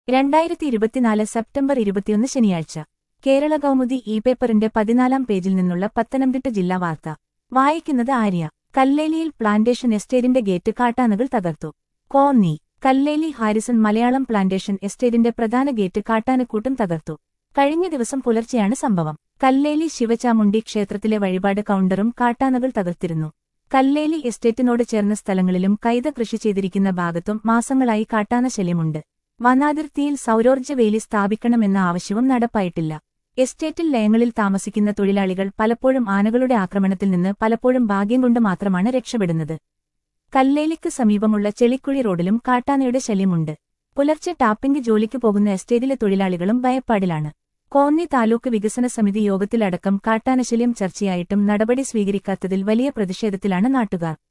രണ്ടായിരത്തി ഇരുപത്തിനാല് സെപ്റ്റംബർ ഇരുപത്തിയൊന്ന് ശനിയാഴ്ച കേരള കൗമുദി ഇ പേപ്പറിന്റെ പതിനാലാം പേജിൽ നിന്നുള്ള പത്തനംതിട്ട ജില്ലാ വാർത്ത വായിക്കുന്നത് ആര്യ കല്ലേലിയിൽ പ്ലാന്റേഷൻ എസ്റ്റേറ്റിന്റെ ഗേറ്റ് കാട്ടാനകൾ തകർത്തു കോന്നി കല്ലേലി ഹാരിസൺ മലയാളം പ്ലാന്റേഷൻ എസ്റ്റേറ്റിന്റെ പ്രധാന ഗേറ്റ് കാട്ടാനക്കൂട്ടം തകർത്തു കഴിഞ്ഞ ദിവസം പുലർച്ചെയാണ് സംഭവം കല്ലേലി ശിവചാമുണ്ടി ക്ഷേത്രത്തിലെ വഴിപാട് കൗണ്ടറും കാട്ടാനകൾ തകർത്തിരുന്നു കല്ലേലി എസ്റ്റേറ്റിനോട് ചേർന്ന സ്ഥലങ്ങളിലും കൈത കൃഷി ചെയ്തിരിക്കുന്ന ഭാഗത്തും മാസങ്ങളായി കാട്ടാന ശല്യമുണ്ട് വനാതിർത്തിയിൽ സൗരോർജ്ജ വേലി സ്ഥാപിക്കണമെന്ന ആവശ്യവും നടപ്പായിട്ടില്ല എസ്റ്റേറ്റിൽ ലയങ്ങളിൽ താമസിക്കുന്ന തൊഴിലാളികൾ പലപ്പോഴും ആനകളുടെ ആക്രമണത്തിൽ നിന്ന് പലപ്പോഴും ഭാഗ്യം കൊണ്ട് മാത്രമാണ് രക്ഷപ്പെടുന്നത് കല്ലേലിക്ക് സമീപമുള്ള ചെളിക്കുഴി റോഡിലും കാട്ടാനയുടെ ശല്യമുണ്ട് പുലർച്ചെ ടാപ്പിംഗ് ജോലിക്ക് പോകുന്ന എസ്റ്റേറ്റിലെ തൊഴിലാളികളും ഭയപ്പാടിലാണ് കോന്നി താലൂക്ക് വികസന സമിതി യോഗത്തിലടക്കം കാട്ടാനശല്യം ചർച്ചയായിട്ടും നടപടി സ്വീകരിക്കാത്തതിൽ വലിയ പ്രതിഷേധത്തിലാണ് നാട്ടുകാർ